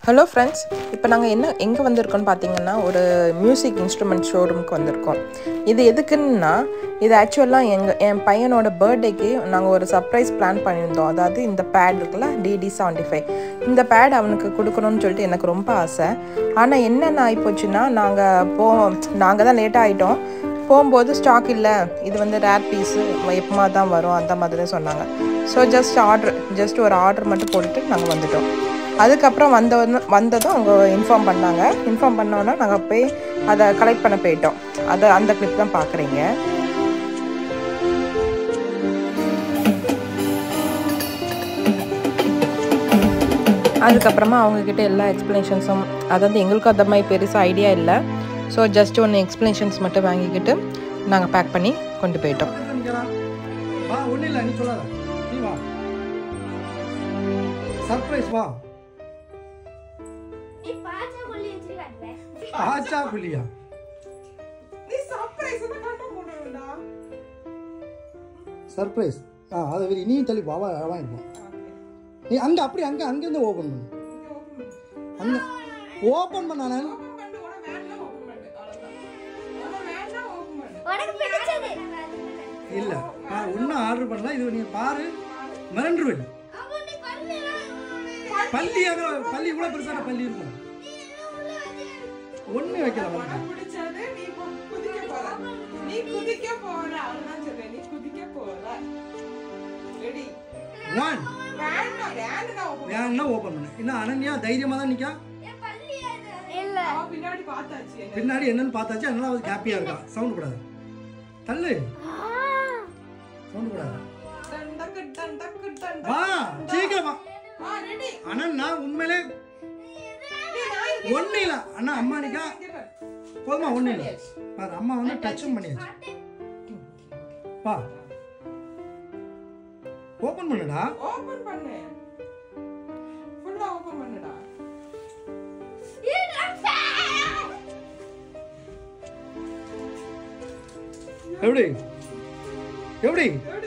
Hello friends இப்போ நாங்கள் என்ன எங்கே வந்திருக்கோம்னு பார்த்தீங்கன்னா ஒரு மியூசிக் இன்ஸ்ட்ருமெண்ட் ஷோரூமுக்கு வந்திருக்கோம் இது எதுக்குன்னா இது ஆக்சுவலாக எங்கள் என் பையனோட பர்த்டேக்கு நாங்கள் ஒரு சர்ப்ரைஸ் பிளான் பண்ணியிருந்தோம் அதாவது இந்த பேட் இருக்குல்ல டிடி செவன்ட்டி ஃபைவ் இந்த பேட் அவனுக்கு கொடுக்கணும்னு சொல்லிட்டு எனக்கு ரொம்ப ஆசை ஆனால் என்னென்ன ஆகிப்போச்சுன்னா நாங்கள் போ நாங்கள் தான் லேட்டாக ஆகிட்டோம் போகும்போது ஸ்டாக் இல்லை இது வந்து ரேர் பீஸு எப்பமா தான் வரும் அந்த மாதிரி சொன்னாங்க ஸோ ஜஸ்ட் ஆர்டர் ஜஸ்ட் ஒரு ஆர்டர் மட்டும் போட்டுட்டு நாங்கள் வந்துட்டோம் அதுக்கப்புறம் வந்த வந்ததும் அவங்க இன்ஃபார்ம் பண்ணாங்க இன்ஃபார்ம் பண்ணோன்னா நாங்கள் போய் அதை கலெக்ட் பண்ண போயிட்டோம் அதை அந்த கிளிப் தான் பார்க்குறீங்க அதுக்கப்புறமா அவங்கக்கிட்ட எல்லா எக்ஸ்ப்ளனேஷன்ஸும் அதாவது எங்களுக்கும் அந்த மாதிரி பெருசாக ஐடியா இல்லை ஸோ ஜஸ்ட் ஒன்று எக்ஸ்ப்ளனேஷன்ஸ் மட்டும் வாங்கிக்கிட்டு நாங்கள் பேக் பண்ணி கொண்டு போயிட்டோம் நிக்கிறான். வா ஒன்றும் இல்லை நீ சொல்லாத நீ வா சர்ப்ரைஸ் வா ஆச்சா புள்ளியா சர்ப்ரைஸ் ஆ அதை வெளியே நீ தள்ளி வா வா வாங்கிப்போம் நீ அங்கே அப்படி அங்கே அங்கேருந்து ஓப்பன் பண்ணு அங்கே ஓப்பன் பண்ணானே இல்லை நான் ஒன்றும் ஆர்டர் பண்ணல இது நீ பாரு மிரண்டுருவேன் பள்ளி அங்கே பள்ளி இவ்வளோ பெருசான பள்ளி இருக்கும் ஒன்றும் வைக்கல வந்து பிடிச்சது நீ இப்போ குதிக்க போற நீ குதிக்க போற அவ்வளவுதான் சொல்றேன் நீ குதிக்க போற ரெடி ஒன் வேண்டாம் வேண்டாம் open வேணும்னா ஓப்பன் பண்ணு இன்னும் அனன்யா தைரியமாக தான் நிற்கா பண்ணு. அவ பின்னாடி பார்த்தாச்சு என்ன பின்னாடி என்னன்னு பார்த்தாச்சு அதனால அவள் ஹாப்பியாக இருக்கா சவுண்ட் கூடாது தள்ளு சவுண்ட் கூடாது டன் டக்கு டன் டக்கு டன் வா சீக்கிரம் வா ஆ ரெடி அண்ணன் நான் உண்மையிலே ஒன்றும் இல்லை அண்ணா அம்மா நிக்கா போதுமா ஒன்றும் இல்லை பாரு அம்மா வந்து டச்சும் பண்ணியாச்சு வா ஓப்பன் பண்ணுடா ஓபன் பண்ணு ஃபுல்லா ஓபன் பண்ணுடா எப்படி எப்படி எப்படி